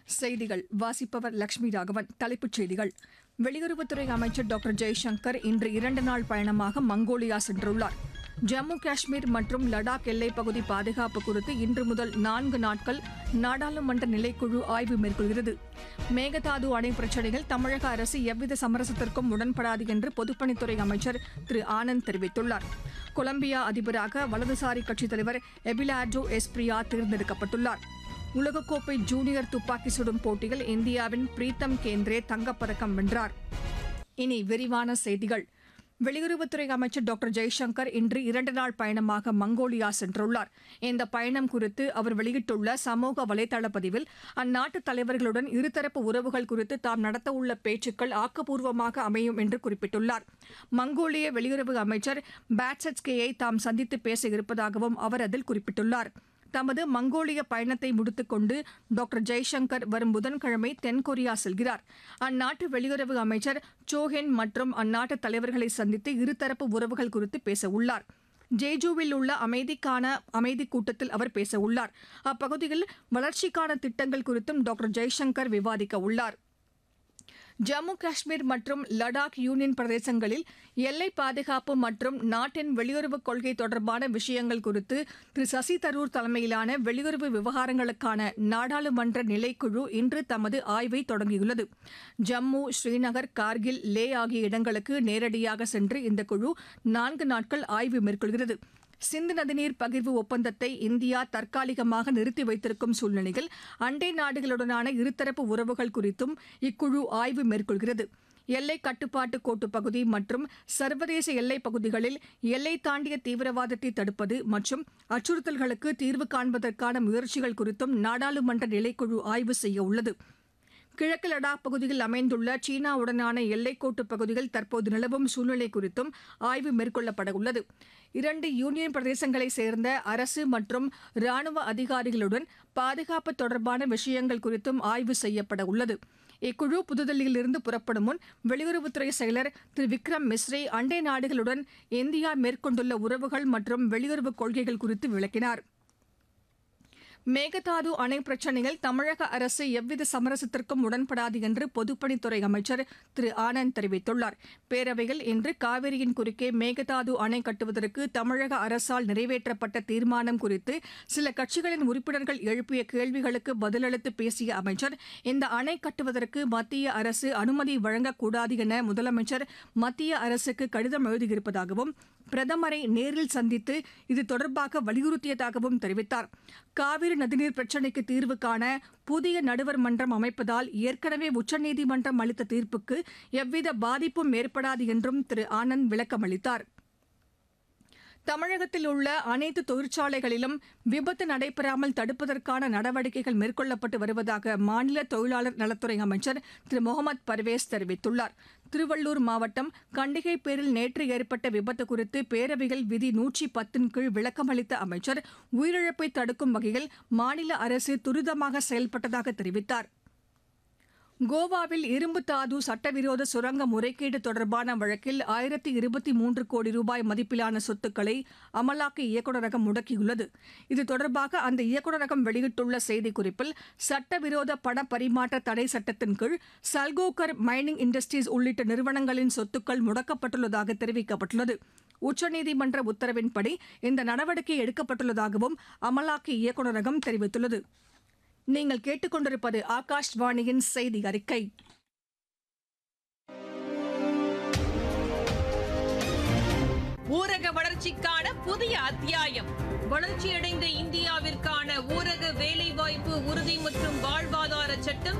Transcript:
செய்திகள் வாசிப்பவர் லட்சுமி ராகவன் தலைப்புச் செய்திகள் வெளியுறவுத்துறை அமைச்சர் டாக்டர் ஜெய்சங்கர் இன்று இரண்டு நாள் பயணமாக மங்கோலியா சென்றுள்ளார் ஜம்மு காஷ்மீர் மற்றும் லடாக் எல்லைப் பகுதி பாதுகாப்பு குறித்து இன்று முதல் நான்கு நாட்கள் நாடாளுமன்ற நிலைக்குழு ஆய்வு மேற்கொள்கிறது மேகதாது அணை பிரச்சினையில் தமிழக அரசு எவ்வித சமரசத்திற்கும் உடன்படாது என்று பொதுப்பணித்துறை அமைச்சர் திரு ஆனந்த் தெரிவித்துள்ளார் கொலம்பியா அதிபராக வலதுசாரி கட்சித் தலைவர் எபிலார்டோ எஸ்பிரியா தேர்ந்தெடுக்கப்பட்டுள்ளார் உலகக்கோப்பை ஜூனியர் துப்பாக்கி சுடும் போட்டியில் இந்தியாவின் பிரீத்தம் கேந்திரே தங்கப்பதக்கம் வென்றார் இனி விரிவான செய்திகள் வெளியுறவுத்துறை அமைச்சர் டாக்டர் ஜெய்சங்கர் இன்று இரண்டு நாள் பயணமாக மங்கோலியா சென்றுள்ளார் இந்த பயணம் குறித்து அவர் வெளியிட்டுள்ள சமூக வலைதள பதிவில் அந்நாட்டு தலைவர்களுடன் இருதரப்பு உறவுகள் குறித்து தாம் நடத்தவுள்ள பேச்சுக்கள் ஆக்கப்பூர்வமாக அமையும் என்று குறிப்பிட்டுள்ளார் மங்கோலிய வெளியுறவு அமைச்சர் பேட்சட்ஸ்கேயை தாம் சந்தித்து பேச இருப்பதாகவும் அவர் அதில் குறிப்பிட்டுள்ளார் தமது மங்கோலிய பயணத்தை முடித்துக்கொண்டு டாக்டர் ஜெய்சங்கர் வரும் புதன்கிழமை தென்கொரியா செல்கிறார் அந்நாட்டு வெளியுறவு அமைச்சர் சோஹென் மற்றும் அந்நாட்டு தலைவர்களை சந்தித்து இருதரப்பு உறவுகள் குறித்து பேச உள்ளார் ஜேஜூவில் உள்ள அமைதிக்கான அமைதி கூட்டத்தில் அவர் பேச உள்ளார் அப்பகுதியில் வளர்ச்சிக்கான திட்டங்கள் குறித்தும் டாக்டர் ஜெய்சங்கர் விவாதிக்க உள்ளார் ஜம்மு காஷ்மீர் மற்றும் லடாக் யூனியன் பிரதேசங்களில் எல்லை பாதுகாப்பு மற்றும் நாட்டின் வெளியுறவுக் கொள்கை தொடர்பான விஷயங்கள் குறித்து திரு சசி தரூர் தலைமையிலான வெளியுறவு விவகாரங்களுக்கான நாடாளுமன்ற நிலைக்குழு இன்று தமது ஆய்வை தொடங்கியுள்ளது ஜம்மு ஸ்ரீநகர் கார்கில் லே ஆகிய இடங்களுக்கு நேரடியாக சென்று இந்த குழு நான்கு நாட்கள் ஆய்வு மேற்கொள்கிறது சிந்து நதிநீர் பகிர்வு ஒப்பந்தத்தை இந்தியா தற்காலிகமாக நிறுத்தி வைத்திருக்கும் சூழ்நிலையில் அண்டை நாடுகளுடனான இருதரப்பு உறவுகள் குறித்தும் இக்குழு ஆய்வு மேற்கொள்கிறது எல்லை கட்டுப்பாட்டு கோட்டு பகுதி மற்றும் சர்வதேச எல்லைப் பகுதிகளில் எல்லை தாண்டிய தீவிரவாதத்தை தடுப்பது மற்றும் அச்சுறுத்தல்களுக்கு தீர்வு காண்பதற்கான முயற்சிகள் குறித்தும் நாடாளுமன்ற நிலைக்குழு ஆய்வு செய்ய உள்ளது கிழக்கு லடாக் பகுதியில் அமைந்துள்ள சீனாவுடனான எல்லைக்கோட்டு பகுதியில் தற்போது நிலவும் சூழ்நிலை குறித்தும் ஆய்வு மேற்கொள்ளப்பட உள்ளது இரண்டு யூனியன் பிரதேசங்களைச் சேர்ந்த அரசு மற்றும் ராணுவ அதிகாரிகளுடன் பாதுகாப்பு தொடர்பான விஷயங்கள் குறித்தும் ஆய்வு செய்யப்பட உள்ளது இக்குழு புதுதில்லியிலிருந்து புறப்படும் முன் வெளியுறவுத்துறை செயலர் திரு விக்ரம் மிஸ்ரி அண்டை நாடுகளுடன் இந்தியா மேற்கொண்டுள்ள உறவுகள் மற்றும் வெளியுறவு கொள்கைகள் குறித்து விளக்கினார் மேகதாது அணை பிரச்சினையில் தமிழக அரசு எவ்வித சமரசத்திற்கும் உடன்படாது என்று பொதுப்பணித்துறை அமைச்சர் திரு ஆனந்த் தெரிவித்துள்ளார் பேரவையில் இன்று காவிரியின் குறுக்கே மேகதாது அணை கட்டுவதற்கு தமிழக அரசால் நிறைவேற்றப்பட்ட தீர்மானம் குறித்து சில கட்சிகளின் உறுப்பினர்கள் எழுப்பிய கேள்விகளுக்கு பதிலளித்து பேசிய அமைச்சர் இந்த அணை கட்டுவதற்கு மத்திய அரசு அனுமதி வழங்கக்கூடாது என முதலமைச்சர் மத்திய அரசுக்கு கடிதம் எழுதியிருப்பதாகவும் பிரதமரை நேரில் சந்தித்து இது தொடர்பாக வலியுறுத்தியதாகவும் தெரிவித்தார் காவிரி நதிநீர் பிரச்சினைக்கு தீர்வு காண புதிய நடுவர் மன்றம் அமைப்பதால் ஏற்கனவே உச்சநீதிமன்றம் அளித்த தீர்ப்புக்கு எவ்வித பாதிப்பும் ஏற்படாது என்றும் திரு ஆனந்த் விளக்கமளித்தார் தமிழகத்தில் உள்ள அனைத்து தொழிற்சாலைகளிலும் விபத்து நடைபெறாமல் தடுப்பதற்கான நடவடிக்கைகள் மேற்கொள்ளப்பட்டு வருவதாக மாநில தொழிலாளர் நலத்துறை அமைச்சர் திரு முகமது பர்வேஸ் தெரிவித்துள்ளார் திருவள்ளூர் மாவட்டம் கண்டிகை பேரில் நேற்று ஏற்பட்ட விபத்து குறித்து பேரவையில் விதி நூற்றி பத்தின் கீழ் விளக்கமளித்த அமைச்சர் உயிரிழப்பை தடுக்கும் வகையில் மாநில அரசு துரிதமாக செயல்பட்டதாக தெரிவித்தார் கோவாவில் இரும்பு தாது சட்டவிரோத சுரங்க முறைகேடு தொடர்பான வழக்கில் ஆயிரத்தி இருபத்தி மூன்று கோடி ரூபாய் மதிப்பிலான சொத்துக்களை அமலாக்க இயக்குநரகம் முடக்கியுள்ளது இது தொடர்பாக அந்த இயக்குநரகம் வெளியிட்டுள்ள செய்திக்குறிப்பில் சட்டவிரோத பண பரிமாற்ற தடை சட்டத்தின் கீழ் சல்கோகர் மைனிங் இண்டஸ்ட்ரீஸ் உள்ளிட்ட நிறுவனங்களின் சொத்துக்கள் முடக்கப்பட்டுள்ளதாக தெரிவிக்கப்பட்டுள்ளது உச்சநீதிமன்ற உத்தரவின்படி இந்த நடவடிக்கை எடுக்கப்பட்டுள்ளதாகவும் அமலாக்க இயக்குநரகம் தெரிவித்துள்ளது நீங்கள் கேட்டுக்கொண்டிருப்பது ஆகாஷ்வாணியின் செய்தி அறிக்கை ஊரக வளர்ச்சிக்கான புதிய அத்தியாயம் வளர்ச்சியடைந்த இந்தியாவிற்கான ஊரக வேலைவாய்ப்பு உறுதி மற்றும் வாழ்வாதார சட்டம்